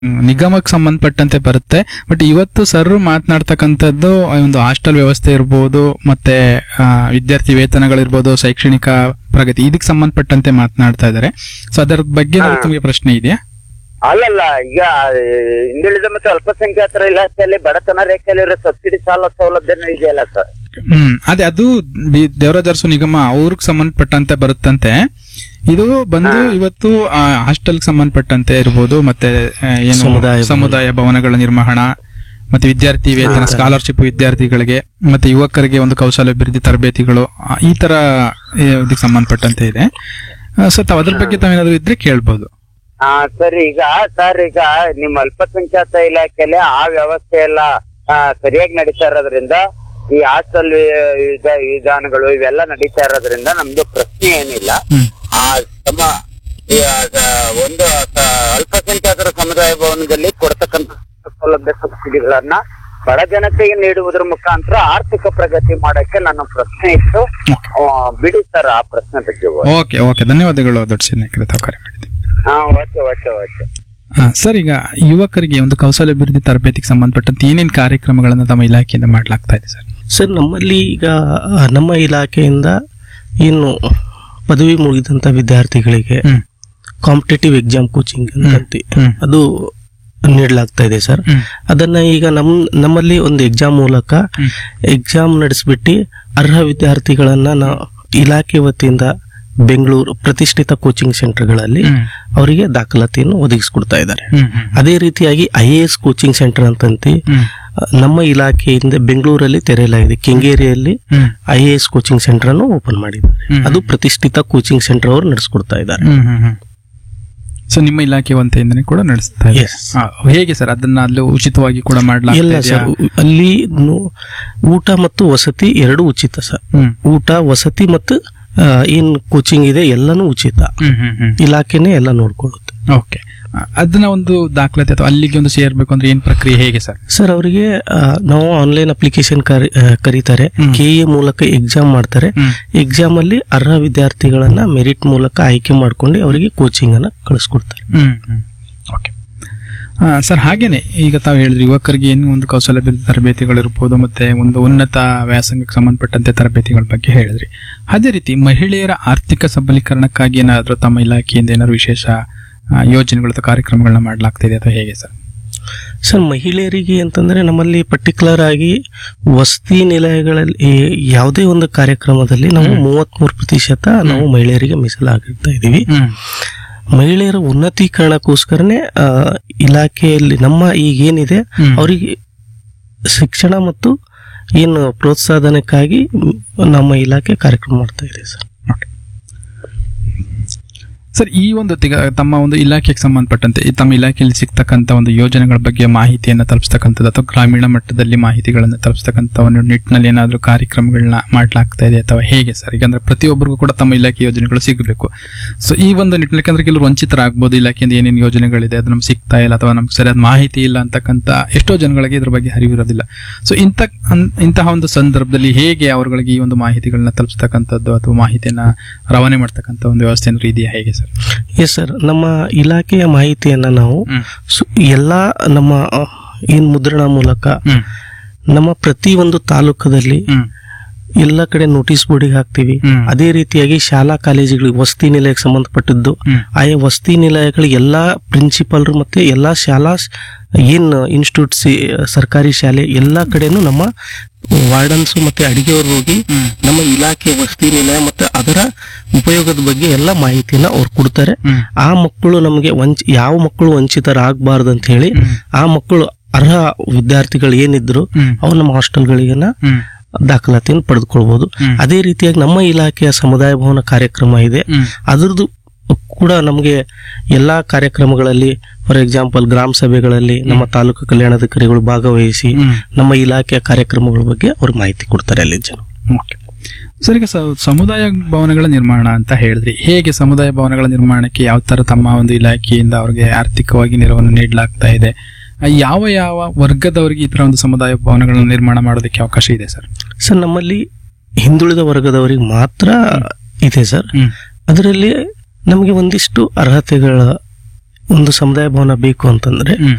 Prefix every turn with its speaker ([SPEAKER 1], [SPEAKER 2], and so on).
[SPEAKER 1] ಹ್ಮ್, ನಿಗಮಕ್ಕೆ ಸಂಬಂಧಪಟ್ಟಂತೆ ಬರುತ್ತೆ ಬಟ್ ಇವತ್ತು ಸರ್ ಮಾತನಾಡ್ತಕ್ಕಂಥದ್ದು ಒಂದು ಹಾಸ್ಟೆಲ್ ವ್ಯವಸ್ಥೆ ಇರ್ಬೋದು ಮತ್ತೆ ಆ, ವಿದ್ಯಾರ್ಥಿ ವೇತನಗಳಿರ್ಬೋದು ಶೈಕ್ಷಣಿಕ ಪ್ರಗತಿ ಇದಕ್ಕೆ ಸಂಬಂಧಪಟ್ಟಂತೆ ಮಾತನಾಡ್ತಾ ಇದ್ದಾರೆ ಸೊ ಅದರ ಬಗ್ಗೆ ಏನಾದ್ರು
[SPEAKER 2] ಹಾ.
[SPEAKER 1] ತಮಗೆ ಪ್ರಶ್ನೆ ಇದೆಯಾ
[SPEAKER 2] ಅಲ್ಲಲ್ಲ ಈಗ ಆ, ಹಿಂದುಳಿದ ಮತ್ತು ಅಲ್ಪಸಂಖ್ಯಾತರ ಇಲಾಖೆಯಲ್ಲಿ ಬಡತನ ರೇಖೆಯಲ್ಲಿರೋ ಸಬ್ಸಿಡಿ ಸಾಲ ಸೌಲಭ್ಯನೂ ಇದೆಯಲ್ಲ ಸರ್
[SPEAKER 1] ಹ್ಮ್ ಅದೇ ಅದು ಬಿ- ದೇವರಾಜ ಅರಸು ನಿಗಮ ಅವ್ರಿಗೆ ಸಂಬಂಧಪಟ್ಟಂತೆ ಬರುತ್ತಂತೆ ಇದು ಬಂದು
[SPEAKER 2] ಹಾ.
[SPEAKER 1] ಇವತ್ತು ಹಾಸ್ಟೆಲ್ ಸಂಬಂಧಪಟ್ಟಂತೆ ಇರ್ಬೋದು ಮತ್ತೆ ಆ, ಏನು
[SPEAKER 3] ಸಮುದಾಯ ಭವನ.
[SPEAKER 1] ಸಮುದಾಯ ಭವನಗಳ ನಿರ್ಮಾಣ ಮತ್ತೆ ವಿದ್ಯಾರ್ಥಿ ವೇತನ
[SPEAKER 2] ಹಾ.
[SPEAKER 1] ಸ್ಕಾಲರ್ಶಿಪ್ ವಿದ್ಯಾರ್ಥಿಗಳಿಗೆ ಮತ್ತೆ ಯುವಕರಿಗೆ ಒಂದು ಕೌಶಲ್ಯಾಭಿವೃದ್ಧಿ ತರಬೇತಿಗಳು ಆ, ಈ ತರ ಆ, ಇದಕ್ಕೆ ಸಂಬಂಧಪಟ್ಟಂತೆ ಇದೆ ಸೊ ತಾವ್ ಅದ್ರ ಬಗ್ಗೆ ತಾವೇನಾದ್ರು ಇದ್ರೆ ಕೇಳ್ಬೋದು
[SPEAKER 2] ಹಾ ಸರ್ ಈಗ ಸರ್ ಈಗ ನಿಮ್ಮ ಅಲ್ಪಸಂಖ್ಯಾತ ಇಲಾಖೆಯಲ್ಲಿ ಆ ವ್ಯವಸ್ಥೆ ಎಲ್ಲ ಆ, ಸರಿಯಾಗಿ ನಡೀತಾ ಇರೋದ್ರಿಂದ ಈ ಹಾಸ್ಟೆಲ್ ವಿಧಾನಗಳು ಇವೆಲ್ಲ ನಡೀತಾ ಇರೋದ್ರಿಂದ ನಮ್ದು ಪ್ರಶ್ನೆ ಏನಿಲ್ಲ
[SPEAKER 1] ಹ್ಮ್
[SPEAKER 2] ಆ ಸಮ ಈ, ಆ, ಒಂದು ಸ- ಅಲ್ಪಸಂಖ್ಯಾತರ ಸಮುದಾಯ ಭವನದಲ್ಲಿ ಕೊಡ್ತಕ್ಕಂಥ ಸೌಲಭ್ಯ ಸಬ್ಸಿಡಿಗಳನ್ನ ಬಡ ಜನತೆಗೆ ನೀಡುವುದರ ಮುಖಾಂತರ ಆರ್ಥಿಕ ಪ್ರಗತಿ ಮಾಡಕ್ಕೆ ನನ್ನ ಪ್ರಶ್ನೆ ಇತ್ತು ಆ, ಬಿಡಿ ಸರ್ ಆ ಪ್ರಶ್ನೆ ಬಗ್ಗೆ
[SPEAKER 1] ಓಕೆ ಓಕೆ ಧನ್ಯವಾದಗಳು ದೊಡ್ಡ ಸಿನ್ನೇಕರ ತಾವು ಕರೆ ಮಾಡಿದ್ದೀವಿ
[SPEAKER 2] ಹಾ ಓಕೆ ಓಕೆ ಓಕೆ
[SPEAKER 1] ಆ, ಸರ್ ಈಗ ಯುವಕರಿಗೆ ಒಂದು ಕೌಶಲ್ಯಾಭಿವೃದ್ಧಿ ತರಬೇತಿಗೆ ಸಂಬಂಧಪಟ್ಟಂತೆ ಏನೇನು ಕಾರ್ಯಕ್ರಮಗಳನ್ನು ತಮ್ಮ ಇಲಾಖೆಯಿಂದ ಮಾಡಲಾಗ್ತಾ ಇದೆ ಸರ್
[SPEAKER 3] ಸರ್ ನಮ್ಮಲ್ಲಿ ಈಗ ಆ, ನಮ್ಮ ಇಲಾಖೆಯಿಂದ ಏನು ಪದವಿ ಮುಗಿದಂತ ವಿದ್ಯಾರ್ಥಿಗಳಿಗೆ
[SPEAKER 1] ಹ್ಮ್
[SPEAKER 3] ಕಾಂಪಿಟೇಟಿವ್ ಎಕ್ಸಾಮ್ ಕೋಚಿಂಗ್ ಅಂತ
[SPEAKER 1] ಹ್ಮ್.
[SPEAKER 3] ಅದು ನೀಡಲಾಗ್ತಾ ಇದೆ ಸರ್
[SPEAKER 1] ಹ್ಮ್.
[SPEAKER 3] ಅದನ್ನ ಈಗ ನಮ್ ನಮ್ಮಲ್ಲಿ ಒಂದು ಎಕ್ಸಾಮ್ ಮೂಲಕ
[SPEAKER 1] ಹ್ಮ್.
[SPEAKER 3] ಎಕ್ಸಾಮ್ ನಡೆಸ್ಬಿಟ್ಟು ಅರ್ಹ ವಿದ್ಯಾರ್ಥಿಗಳನ್ನ ನಾವು ಇಲಾಖೆ ವತಿಯಿಂದ ಬೆಂಗಳೂರು ಪ್ರತಿಷ್ಠಿತ ಕೋಚಿಂಗ್ ಸೆಂಟರ್ಗಳಲ್ಲಿ
[SPEAKER 1] ಹ್ಮ್.
[SPEAKER 3] ಅವರಿಗೆ ದಾಖಲಾತಿಯನ್ನು ಒದಗಿಸ್ಕೊಡ್ತಾ ಇದ್ದಾರೆ
[SPEAKER 1] ಹ್ಮ್ ಹ್ಮ್
[SPEAKER 3] ಅದೇ ರೀತಿಯಾಗಿ I A S coaching centre ಅಂತಂತಿ
[SPEAKER 1] ಹ್ಮ್
[SPEAKER 3] ನಮ್ಮ ಇಲಾಖೆಯಿಂದ ಬೆಂಗಳೂರಲ್ಲಿ ತೆರೆಯಲಾಗಿದೆ ಕೆಂಗೇರಿಯಲ್ಲಿ
[SPEAKER 1] ಹ್ಮ್
[SPEAKER 3] I A S coaching centre ಅನ್ನು ಓಪನ್ ಮಾಡಿದ್ದಾರೆ
[SPEAKER 1] ಹ್ಮ್.
[SPEAKER 3] ಅದು ಪ್ರತಿಷ್ಠಿತ ಕೋಚಿಂಗ್ ಸೆಂಟರ್ ಅವರು ನಡೆಸ್ಕೊಡ್ತಾ ಇದ್ದಾರೆ
[SPEAKER 1] ಹ್ಮ್ ಹ್ಮ್ ಹ್ಮ್ ಸೊ ನಿಮ್ಮ ಇಲಾಖೆ ವಂತೆಯಿಂದನೇ ಕೂಡ ನಡೆಸ್ತಾ ಇದೆ
[SPEAKER 3] Yes.
[SPEAKER 1] ಆ, ಹೇಗೆ ಸರ್ ಅದನ್ನ ಅಲ್ಲಿ ಉಚಿತವಾಗಿ ಕೂಡ
[SPEAKER 3] ಎಲ್ಲ
[SPEAKER 1] ಮಾಡಲಾಗ್ತಾ
[SPEAKER 3] ಸರ್ ಅಲ್ಲಿ ನು- ಊಟ ಮತ್ತು ವಸತಿ ಎರಡು ಉಚಿತ ಸರ್
[SPEAKER 1] ಹ್ಮ್
[SPEAKER 3] ಊಟ ವಸತಿ ಮತ್ತು ಆ, ಏನ್ ಕೋಚಿಂಗ್ ಇದೆ ಎಲ್ಲಾನು ಉಚಿತ
[SPEAKER 1] ಹ್ಮ್ ಹ್ಮ್ ಹ್ಮ್
[SPEAKER 3] ಇಲಾಖೆನೇ ಎಲ್ಲ ನೋಡ್ಕೊಳ್ಳುತ್ತೆ
[SPEAKER 1] ಓಕೆ ಅದನ್ನ ಒಂದು ದಾಖಲಾತಿ ಅಥವಾ ಅಲ್ಲಿಗೆ ಒಂದು ಸೇರ್ಬೇಕು ಅಂದ್ರೆ ಏನ್ ಪ್ರಕ್ರಿಯೆ ಹೇಗೆ ಸರ್
[SPEAKER 3] ಸರ್ ಅವರಿಗೆ ನಾವು ಆನ್ಲೈನ್ ಅಪ್ಲಿಕೇಶನ್ ಕರೀತಾರೆ
[SPEAKER 1] ಹ್ಮ್.
[SPEAKER 3] ಕೆ ಎ ಮೂಲಕ ಎಕ್ಸಾಮ್ ಮಾಡ್ತಾರೆ
[SPEAKER 1] ಹ್ಮ್
[SPEAKER 3] ಎಕ್ಸಾಮ್ ಅಲ್ಲಿ ಅರ್ಹ ವಿದ್ಯಾರ್ಥಿಗಳನ್ನ ಮೆರಿಟ್ ಮೂಲಕ ಆಯ್ಕೆ ಮಾಡ್ಕೊಂಡು ಅವರಿಗೆ ಕೋಚಿಂಗ್ ಅನ್ನ ಕಳಿಸ್ಕೊಡ್ತಾರೆ
[SPEAKER 1] ಹ್ಮ್ ಹ್ಮ್ ಓಕೆ ಸರ್ ಹಾಗೇನೆ ಈಗ ತಾವು ಹೇಳಿದ್ರಿ ಯುವಕರಿಗೆ ಏನು ಒಂದು ಕೌಶಲ್ಯಾಭಿವೃದ್ಧಿ ತರಬೇತಿಗಳಿರ್ಬೋದು ಮತ್ತೆ ಒಂದು ಉನ್ನತ ವ್ಯಾಸಂಗಕ್ಕೆ ಸಂಬಂಧಪಟ್ಟಂತೆ ತರಬೇತಿಗಳ ಬಗ್ಗೆ ಹೇಳಿದ್ರಿ ಅದೇ ರೀತಿ ಮಹಿಳೆಯರ ಆರ್ಥಿಕ ಸಬಲೀಕರಣಕ್ಕಾಗಿ ಏನಾದರೂ ತಮ್ಮ ಇಲಾಖೆಯಿಂದ ಏನಾದ್ರು ವಿಶೇಷ ಆ, ಯೋಜನೆಗಳು ಅಥವಾ ಕಾರ್ಯಕ್ರಮಗಳನ್ನ ಮಾಡಲಾಗ್ತಿದೆ ಅಥವಾ ಹೇಗೆ ಸರ್
[SPEAKER 3] ಸರ್ ಮಹಿಳೆಯರಿಗೆ ಅಂತಂದ್ರೆ ನಮ್ಮಲ್ಲಿ ಪರ್ಟಿಕ್ಯುಲರ್ ಆಗಿ ವಸತಿ ನಿಲಯಗಳಲ್ಲಿ ಈ ಯಾವುದೇ ಒಂದು ಕಾರ್ಯಕ್ರಮದಲ್ಲಿ ನಾವು ಮೂವತ್ಮೂರು ಪ್ರತಿಶತ ನಾವು ಮಹಿಳೆಯರಿಗೆ ಮೀಸಲಾಗಿರ್ತಾ ಇದೀವಿ
[SPEAKER 1] ಹ್ಮ್
[SPEAKER 3] ಮಹಿಳೆಯರ ಉನ್ನತೀಕರಣಕ್ಕೋಸ್ಕರನೇ ಆ, ಇಲಾಖೆಯಲ್ಲಿ ನಮ್ಮ ಈಗ ಏನಿದೆ
[SPEAKER 1] ಹ್ಮ್.
[SPEAKER 3] ಅವರಿಗೆ ಶಿಕ್ಷಣ ಮತ್ತು ಏನು ಪ್ರೋತ್ಸಾಹನಕ್ಕಾಗಿ ಮ್, ನಮ್ಮ ಇಲಾಖೆ ಕಾರ್ಯಕ್ರಮ ಮಾಡ್ತಾ ಇದೆ ಸರ್
[SPEAKER 1] ಓಕೆ ಸರ್ ಈ ಒಂದು ತಿಗ ತಮ್ಮ ಒಂದು ಇಲಾಖೆಗೆ ಸಂಬಂಧಪಟ್ಟಂತೆ ಈ ತಮ್ಮ ಇಲಾಖೆಯಲ್ಲಿ ಸಿಗ್ತಕ್ಕಂಥ ಒಂದು ಯೋಜನೆಗಳ ಬಗ್ಗೆ ಮಾಹಿತಿಯನ್ನು ತಲುಪಿಸ್ತಕ್ಕಂಥದ್ದು ಅಥವಾ ಗ್ರಾಮೀಣ ಮಟ್ಟದಲ್ಲಿ ಮಾಹಿತಿಗಳನ್ನು ತಲುಪಿಸ್ತಕ್ಕಂಥ ಒಂದು ನಿಟ್ಟಿನಲ್ಲಿ ಏನಾದರೂ ಕಾರ್ಯಕ್ರಮಗಳನ್ನ ಮಾಡಲಾಗ್ತಾ ಇದೆ ಅಥವಾ ಹೇಗೆ ಸರ್ ಯಾಕಂದ್ರೆ ಪ್ರತಿಯೊಬ್ಬರಿಗೂ ಕೂಡ ತಮ್ಮ ಇಲಾಖೆ ಯೋಜನೆಗಳು ಸಿಗಬೇಕು ಸೊ ಈ ಒಂದು ನಿಟ್ಟಿನಲ್ಲಿ ಯಾಕಂದ್ರೆ ಕೆಲವರು ವಂಚಿತರಾಗ್ಬೋದು ಇಲಾಖೆಯಿಂದ ಏನೇನು ಯೋಜನೆಗಳಿದೆ ಅದು ನಮ್ಗೆ ಸಿಗ್ತಾ ಇಲ್ಲ ಅಥವಾ ನಮ್ಗೆ ಸರಿಯಾದ ಮಾಹಿತಿ ಇಲ್ಲ ಅಂತಕ್ಕಂಥ ಎಷ್ಟೋ ಜನಗಳಿಗೆ ಇದ್ರ ಬಗ್ಗೆ ಅರಿವಿರೋದಿಲ್ಲ ಸೊ ಇಂಥ ಅನ್- ಇಂತಹ ಒಂದು ಸಂದರ್ಭದಲ್ಲಿ ಹೇಗೆ ಅವರುಗಳಿಗೆ ಈ ಒಂದು ಮಾಹಿತಿಗಳನ್ನ ತಲುಪಿಸ್ತಕ್ಕಂಥದ್ದು ಅಥವಾ ಮಾಹಿತಿಯನ್ನ ರವಾನೆ ಮಾಡ್ತಕ್ಕಂಥ ಒಂದು ವ್ಯವಸ್ಥೆ ಏನಾದ್ರು ಇದೆಯಾ ಹೇಗೆ ಸರ್
[SPEAKER 3] ಎಸ್ ಸರ್ ನಮ್ಮ ಇಲಾಖೆಯ ಮಾಹಿತಿಯನ್ನ ನಾವು
[SPEAKER 1] ಹ್ಮ್
[SPEAKER 3] ಸು- ಎಲ್ಲಾ ನಮ್ಮ ಆ, ಏನ್ ಮುದ್ರಣ ಮೂಲಕ
[SPEAKER 1] ಹ್ಮ್
[SPEAKER 3] ನಮ್ಮ ಪ್ರತಿ ಒಂದು ತಾಲೂಕದಲ್ಲಿ
[SPEAKER 1] ಹ್ಮ್
[SPEAKER 3] ಎಲ್ಲ ಕಡೆ ನೋಟಿಸ್ ಬೋರ್ಡಿಗೆ ಹಾಕ್ತಿವಿ
[SPEAKER 1] ಹ್ಮ್.
[SPEAKER 3] ಅದೇ ರೀತಿಯಾಗಿ ಶಾಲಾ ಕಾಲೇಜುಗಳಿಗೆ ವಸತಿ ನಿಲಯಕ್ಕೆ ಸಂಬಂಧಪಟ್ಟಿದ್ದು
[SPEAKER 1] ಹ್ಮ್.
[SPEAKER 3] ಆಯಾ ವಸತಿ ನಿಲಯಗಳ ಎಲ್ಲಾ ಪ್ರಿನ್ಸಿಪಾಲ್ರು ಮತ್ತೆ ಎಲ್ಲಾ ಶಾಲಾ ಸ್- ಏನ್ ಇನ್ಸ್ಟಿಟ್ಯೂಟ್ ಸರ್ಕಾರಿ ಶಾಲೆ ಎಲ್ಲಾ ಕಡೆನೂ ನಮ್ಮ ವಾರ್ಡನ್ಸ್ ಮತ್ತೆ ಅಡಿಗೆಯವರು ಹೋಗಿ
[SPEAKER 1] ಹ್ಮ್.
[SPEAKER 3] ನಮ್ಮ ಇಲಾಖೆ ವಸತಿ ನಿಲಯ ಮತ್ತೆ ಅದರ ಉಪಯೋಗದ ಬಗ್ಗೆ ಎಲ್ಲ ಮಾಹಿತಿನ ಅವ್ರು ಕೊಡ್ತಾರೆ
[SPEAKER 1] ಹ್ಮ್.
[SPEAKER 3] ಆ ಮಕ್ಕಳು ನಮಗೆ ವಂಚ ಯಾವ ಮಕ್ಕಳು ವಂಚಿತರಾಗಬಾರ್ದು ಅಂತ ಹೇಳಿ
[SPEAKER 1] ಹ್ಮ್.
[SPEAKER 3] ಆ ಮಕ್ಕಳು ಅರ್ಹ ವಿದ್ಯಾರ್ಥಿಗಳು ಏನಿದ್ರು
[SPEAKER 1] ಹ್ಮ್.
[SPEAKER 3] ಅವ್ರು ನಮ್ಮ ಹಾಸ್ಟೆಲ್ಗಳಿಗೆನ
[SPEAKER 1] ಹ್ಮ್
[SPEAKER 3] ದಾಖಲಾತಿಯನ್ನು ಪಡೆದುಕೊಳ್ಬಹುದು
[SPEAKER 1] ಹ್ಮ್.
[SPEAKER 3] ಅದೇ ರೀತಿಯಾಗಿ ನಮ್ಮ ಇಲಾಖೆಯ ಸಮುದಾಯ ಭವನ ಕಾರ್ಯಕ್ರಮ ಇದೆ
[SPEAKER 1] ಹ್ಮ್.
[SPEAKER 3] ಅದ್ರದ್ದು ಕೂಡ ನಮಗೆ ಎಲ್ಲಾ ಕಾರ್ಯಕ್ರಮಗಳಲ್ಲಿ ಫಾರ್ ಎಕ್ಸಾಂಪಲ್ ಗ್ರಾಮ ಸಭೆಗಳಲ್ಲಿ ನಮ್ಮ ತಾಲೂಕು ಕಲ್ಯಾಣಾಧಿಕಾರಿಗಳು ಭಾಗವಹಿಸಿ
[SPEAKER 1] ಹ್ಮ್.
[SPEAKER 3] ನಮ್ಮ ಇಲಾಖೆಯ ಕಾರ್ಯಕ್ರಮಗಳ ಬಗ್ಗೆ ಅವ್ರು ಮಾಹಿತಿ ಕೊಡ್ತಾರೆ ಅಲ್ಲಿ ಜನ
[SPEAKER 1] ಓಕೆ ಸರ್ ಈಗ ಸ- ಸಮುದಾಯ ಭವನಗಳ ನಿರ್ಮಾಣ ಅಂತ ಹೇಳಿದ್ರಿ ಹೇಗೆ ಸಮುದಾಯ ಭವನಗಳ ನಿರ್ಮಾಣಕ್ಕೆ ಯಾವ ತರ ತಮ್ಮ ಒಂದು ಇಲಾಖೆಯಿಂದ ಅವ್ರಿಗೆ ಆರ್ಥಿಕವಾಗಿ ನೆರವನ್ನು ನೀಡಲಾಗ್ತಾ ಇದೆ ಆ, ಯಾವ ಯಾವ ವರ್ಗದವರಿಗೆ ಈ ತರ ಒಂದು ಸಮುದಾಯ ಭವನಗಳನ್ನು ನಿರ್ಮಾಣ ಮಾಡೋದಕ್ಕೆ ಅವಕಾಶ ಇದೆ ಸರ್
[SPEAKER 3] ಸರ್ ನಮ್ಮಲ್ಲಿ ಹಿಂದುಳಿದ ವರ್ಗದವರಿಗೆ ಮಾತ್ರ ಇದೆ ಸರ್
[SPEAKER 1] ಹ್ಮ್
[SPEAKER 3] ಅದರಲ್ಲಿ ನಮಗೆ ಒಂದಿಷ್ಟು ಅರ್ಹತೆಗಳ ಒಂದು ಸಮುದಾಯ ಭವನ ಬೇಕು ಅಂತಂದ್ರೆ
[SPEAKER 1] ಹ್ಮ್